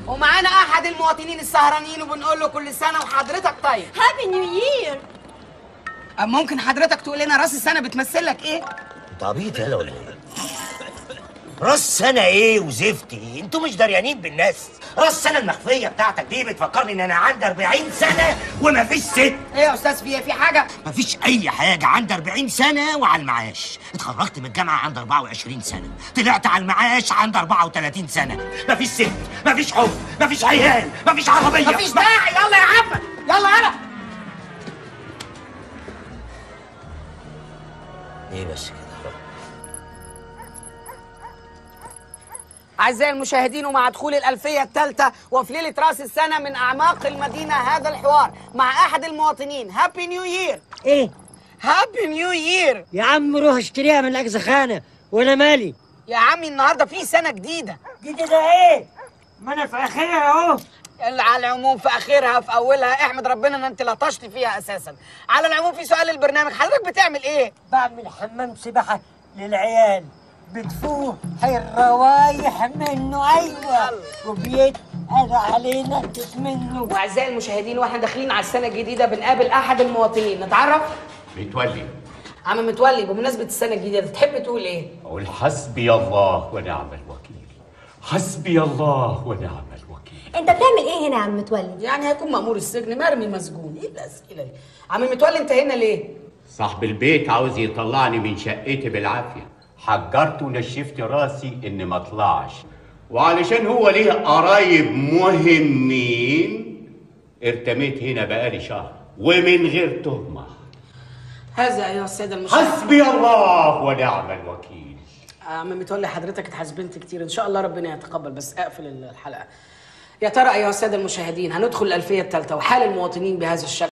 ومعانا احد المواطنين السهرانين وبنقول له كل سنه وحضرتك طيب هابي نيو يير أه، ممكن حضرتك تقول لنا راس السنه بتمثل لك ايه انت عبيط يالا ولا ايه؟ راس سنة ايه وزفتي؟ انتوا مش دريانين بالناس، راس سنة المخفية بتاعتك دي بتفكرني ان انا عندي 40 سنة ومفيش ست، ايه يا استاذ في إيه؟ في حاجه مفيش أي حاجة، عندي 40 سنة وعلى المعاش، اتخرجت من الجامعة عندي 24 سنة، طلعت على المعاش عندي 34 سنة، مفيش ست، مفيش حب، مفيش عيال، مفيش عربية مفيش داعي يلا يا عم يلا يلا ايه بس كده؟ أعزائي المشاهدين ومع دخول الألفية الثالثة وفي ليلة رأس السنة من أعماق المدينة هذا الحوار مع أحد المواطنين هابي نيو يير ايه هابي نيو يير يا عم روح اشتريها من الاجزخانه وانا مالي يا عمي النهاردة في سنة جديدة جديدة ايه ما انا في اخرها اهو اللي على العموم في آخرها في أولها احمد ربنا إن أنت لطشت فيها أساسا على العموم في سؤال للبرنامج حضرتك بتعمل إيه؟ بعمل حمام سباحه للعيال بتفوح الروايح منه ايوه وبيتقل علينا منه وأعزائي المشاهدين وإحنا داخلين على السنة الجديدة بنقابل أحد المواطنين نتعرف متولي عم متولي بمناسبة السنة الجديدة تحب تقول إيه؟ أقول حسبي الله ونعم الوكيل حسبي الله ونعم الوكيل انت بتعمل ايه هنا يا عم متولي يعني هيكون مأمور السجن مرمي مسجون ايه الأسئلة دي؟ عم متولي انت هنا ليه؟ صاحب البيت عاوز يطلعني من شقتي بالعافية حجرت ونشفت راسي إن ما اطلعش وعلشان هو ليه قرايب مهمين ارتميت هنا بقالي شهر ومن غير تهمة هذا أيها السادة المشاهدين حسبي الله ونعم الوكيل عم متولي حضرتك اتحاسبنت كتير ان شاء الله ربنا يتقبل بس اقفل الحلقة يا ترى أيها السادة المشاهدين هندخل الألفية الثالثة وحال المواطنين بهذا الشكل